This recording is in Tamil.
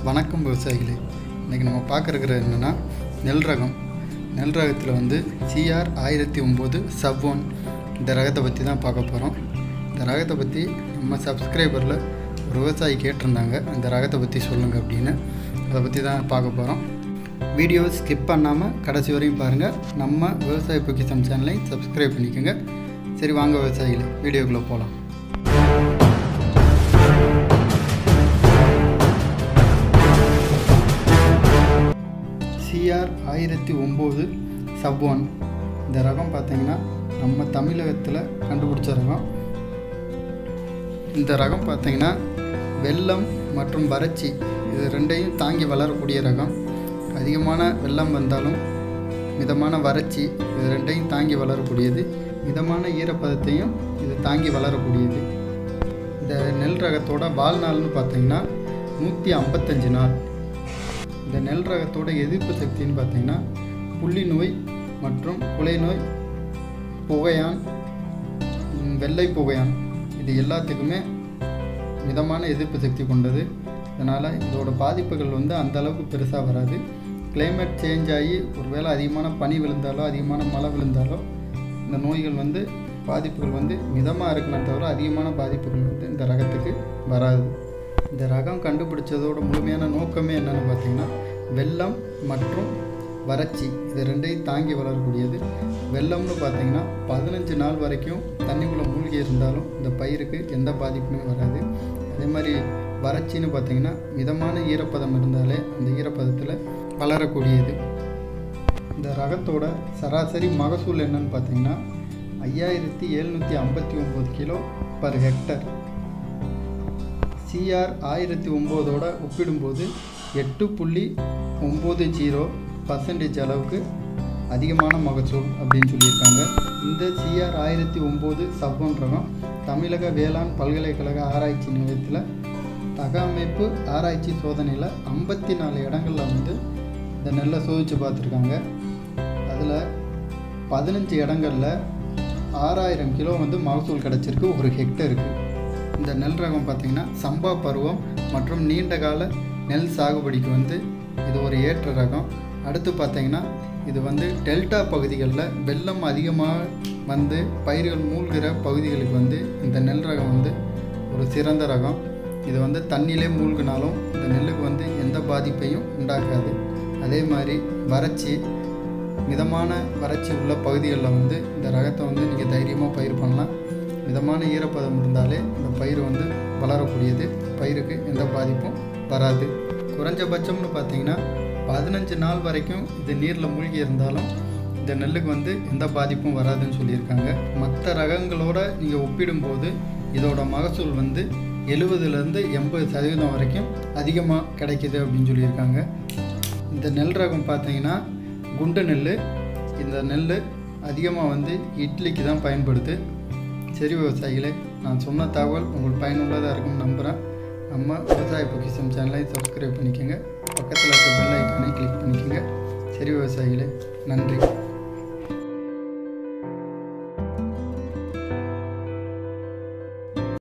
வணக்கம் விவசாயிகளே இன்றைக்கி நம்ம பார்க்குறது என்னென்னா நெல் ரகம் நெல் ரகத்தில் வந்து சிஆர் ஆயிரத்தி ஒம்பது சப் ஒன் இந்த ரகத்தை பற்றி தான் பார்க்க போகிறோம் இந்த ரகத்தை பற்றி நம்ம சப்ஸ்கிரைபரில் ஒரு விவசாயி கேட்டிருந்தாங்க இந்த ரகத்தை பற்றி சொல்லுங்கள் அப்படின்னு அதை பற்றி தான் பார்க்க போகிறோம் வீடியோ ஸ்கிப் பண்ணாமல் கடைசி வரையும் பாருங்கள் நம்ம விவசாய பொக்கிசம் சேனலை சப்ஸ்கிரைப் பண்ணிக்கோங்க சரி வாங்க விவசாயிகளே வீடியோக்குள்ளே போகலாம் சிஆர் ஆயிரத்தி ஒம்பது சப் ஒன் இந்த ரகம் பார்த்தீங்கன்னா நம்ம தமிழகத்தில் கண்டுபிடிச்ச ரகம் இந்த ரகம் பார்த்தீங்கன்னா வெள்ளம் மற்றும் வறட்சி இது ரெண்டையும் தாங்கி வளரக்கூடிய ரகம் அதிகமான வெள்ளம் வந்தாலும் மிதமான வறட்சி இது ரெண்டையும் தாங்கி வளரக்கூடியது மிதமான ஈரப்பதத்தையும் இது தாங்கி வளரக்கூடியது இந்த நெல் ரகத்தோட வாழ்நாள்னு பார்த்தீங்கன்னா நூற்றி ஐம்பத்தஞ்சு நாள் இந்த நெல் ரகத்தோட எதிர்ப்பு சக்தின்னு பார்த்தீங்கன்னா புள்ளி நோய் மற்றும் குலை நோய் புகையான் ம், வெள்ளை புகையான் இது எல்லாத்துக்குமே மிதமான எதிர்ப்பு சக்தி கொண்டது அதனால் இதோட பாதிப்புகள் வந்து அந்த அளவுக்கு பெருசாக வராது climate சேஞ்ச் ஆகி ஒருவேளை அதிகமான பனி விழுந்தாலோ அதிகமான மழை விழுந்தாலோ இந்த நோய்கள் வந்து பாதிப்புகள் வந்து மிதமாக இருக்கணுமே தவிர அதிகமான பாதிப்புகள் வந்து இந்த ரகத்துக்கு வராது இந்த ரகம் கண்டுபிடிச்சதோட முழுமையான நோக்கமே என்னன்னு பார்த்தீங்கன்னா வெள்ளம் மற்றும் வறட்சி இது ரெண்டையும் தாங்கி வளரக்கூடியது வெள்ளம்னு பார்த்தீங்கன்னா பதினஞ்சு நாள் வரைக்கும் தண்ணிக்குள்ளே மூழ்கி இருந்தாலும் இந்த பயிருக்கு எந்த பாதிப்புமே வராது அதே மாதிரி வறட்சின்னு பார்த்தீங்கன்னா மிதமான ஈரப்பதம் இருந்தாலே அந்த ஈரப்பதத்தில் வளரக்கூடியது இந்த ரகத்தோட சராசரி மகசூல் என்னன்னு பார்த்தீங்கன்னா ஐயாயிரத்தி எழுநூற்றி ஐம்பத்தி ஒம்பது கிலோ பர் ஹெக்டர் சிஆர் ஆயிரத்தி ஒம்போதோட ஒப்பிடும்போது எட்டு புள்ளி ஒம்பது ஜீரோ பர்சன்டேஜ் அளவுக்கு அதிகமான மகசூல் அப்படின்னு சொல்லியிருக்காங்க இந்த சிஆர் ஆயிரத்தி ஒம்பது சவ்வன் ரகம் தமிழக வேளாண் பல்கலைக்கழக ஆராய்ச்சி நிலையத்தில் தகவமைப்பு ஆராய்ச்சி சோதனையில் ஐம்பத்தி நாலு இடங்களில் வந்து இந்த நெல்லை சோதித்து பார்த்துருக்காங்க அதில் பதினஞ்சு இடங்களில் ஆறாயிரம் கிலோ வந்து மகசூல் கிடச்சிருக்கு ஒரு ஹெக்டருக்கு இந்த நெல் ரகம் பார்த்திங்கன்னா சம்பா பருவம் மற்றும் நீண்ட கால நெல் சாகுபடிக்கு வந்து இது ஒரு ஏற்ற ரகம் அடுத்து பார்த்தீங்கன்னா இது வந்து டெல்டா பகுதிகளில் வெள்ளம் அதிகமாக வந்து பயிர்கள் மூழ்கிற பகுதிகளுக்கு வந்து இந்த நெல் ரகம் வந்து ஒரு சிறந்த ரகம் இது வந்து தண்ணியிலே மூழ்கினாலும் இந்த நெல்லுக்கு வந்து எந்த பாதிப்பையும் உண்டாக்காது அதே மாதிரி வறட்சி மிதமான வறட்சி உள்ள பகுதிகளில் வந்து இந்த ரகத்தை வந்து நீங்கள் தைரியமாக பயிர் பண்ணலாம் மிதமான ஈரப்பதம் இருந்தாலே இந்த பயிர் வந்து வளரக்கூடியது பயிருக்கு எந்த பாதிப்பும் வராது குறைஞ்சபட்சம்னு பார்த்தீங்கன்னா பதினஞ்சு நாள் வரைக்கும் இது நீரில் மூழ்கி இருந்தாலும் இந்த நெல்லுக்கு வந்து எந்த பாதிப்பும் வராதுன்னு சொல்லியிருக்காங்க மற்ற ரகங்களோட நீங்கள் ஒப்பிடும்போது இதோட மகசூல் வந்து எழுபதுலேருந்து எண்பது சதவீதம் வரைக்கும் அதிகமாக கிடைக்குது அப்படின்னு சொல்லியிருக்காங்க இந்த நெல் ரகம் பார்த்தீங்கன்னா குண்டு நெல் இந்த நெல் அதிகமாக வந்து இட்லிக்கு தான் பயன்படுது சரி விவசாயிகளே நான் சொன்ன தகவல் உங்களுக்கு பயனுள்ளதாக இருக்கும்னு நம்புகிறேன் நம்ம விவசாய பொக்கிஷம் சேனலை சப்ஸ்கிரைப் பண்ணிக்கோங்க பக்கத்தில் இருக்க பெல் ஐக்கானை கிளிக் பண்ணிக்கோங்க சரி விவசாயிகளே நன்றி